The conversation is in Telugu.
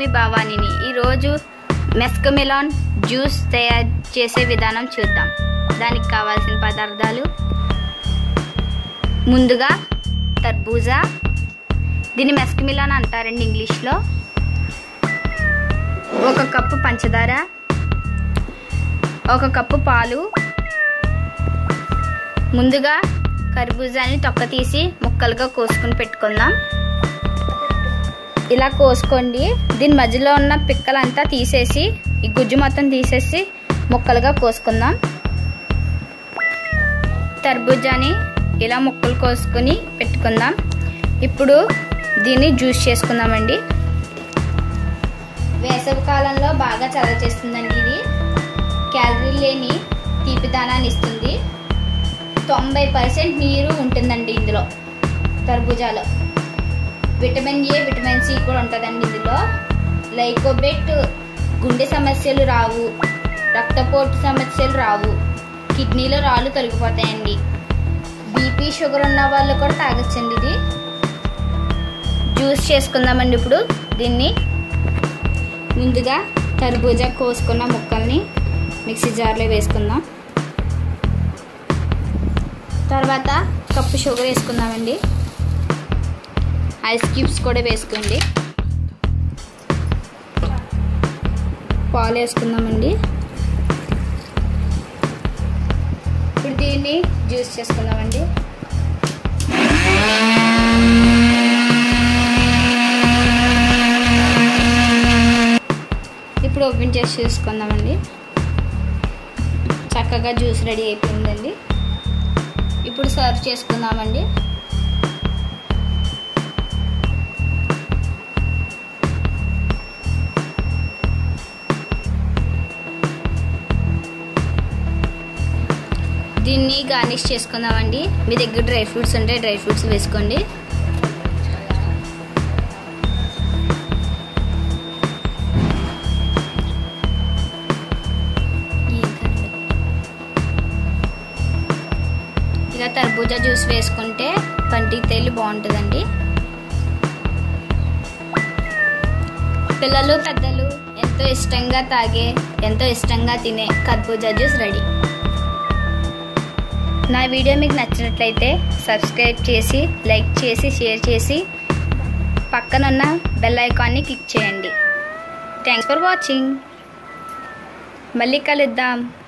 మీ భవానీని ఈరోజు మెస్కమిలాన్ జ్యూస్ తయారు చేసే విధానం చూద్దాం దానికి కావాల్సిన పదార్థాలు ముందుగా తర్బూజా దీన్ని మెస్కమిలాన్ అంటారండి ఇంగ్లీష్లో ఒక కప్పు పంచదార ఒక కప్పు పాలు ముందుగా కర్బూజాని తొక్క తీసి ముక్కలుగా కోసుకుని పెట్టుకుందాం ఇలా కోసుకోండి దీని మధ్యలో ఉన్న పిక్కలంతా తీసేసి ఈ గుజ్జు మొత్తం తీసేసి ముక్కలుగా కోసుకుందాం తర్బూజాని ఇలా ముక్కలు కోసుకుని పెట్టుకుందాం ఇప్పుడు దీన్ని జ్యూస్ చేసుకుందామండి వేసవి కాలంలో బాగా చల్ల చేస్తుందండి ఇది క్యాలరీ లేని తీపిదానాన్ని ఇస్తుంది తొంభై పర్సెంట్ నీరు ఉంటుందండి ఇందులో తర్బూజాలో విటమిన్ ఏ విటమిన్ సి కూడా ఉంటుందండి ఇందులో లైకోబెట్ గుండె సమస్యలు రావు రక్తపోటు సమస్యలు రావు కిడ్నీలో రాళ్ళు తొలగిపోతాయండి బీపీ షుగర్ ఉన్న వాళ్ళు కూడా తాగొచ్చండి ఇది జ్యూస్ చేసుకుందామండి ఇప్పుడు దీన్ని ముందుగా తర్బూజా కోసుకున్న ముక్కల్ని మిక్సీ జార్లో వేసుకుందాం తర్వాత కప్పు షుగర్ వేసుకుందామండి ఐస్ క్యూబ్స్ కూడా వేసుకోండి పాలు వేసుకుందామండి ఇప్పుడు దీన్ని జ్యూస్ చేసుకుందామండి ఇప్పుడు ఓపెన్ చేసి చూసుకుందామండి చక్కగా జ్యూస్ రెడీ అయిపోయిందండి ఇప్పుడు సర్వ్ చేసుకుందామండి దీన్ని గార్నిష్ చేసుకుందామండి మీ దగ్గర డ్రై ఫ్రూట్స్ ఉంటే డ్రై ఫ్రూట్స్ వేసుకోండి ఇక తర్బూజా జ్యూస్ వేసుకుంటే పంటికి తేలి బాగుంటుందండి పిల్లలు పెద్దలు ఎంతో ఇష్టంగా తాగే ఎంతో ఇష్టంగా తినే కర్బూజా జ్యూస్ రెడీ నా వీడియో మీకు నచ్చినట్లయితే సబ్స్క్రైబ్ చేసి లైక్ చేసి షేర్ చేసి పక్కనున్న బెల్ ఐకాన్ని క్లిక్ చేయండి థ్యాంక్స్ ఫర్ వాచింగ్ మళ్ళీ కలుద్దాం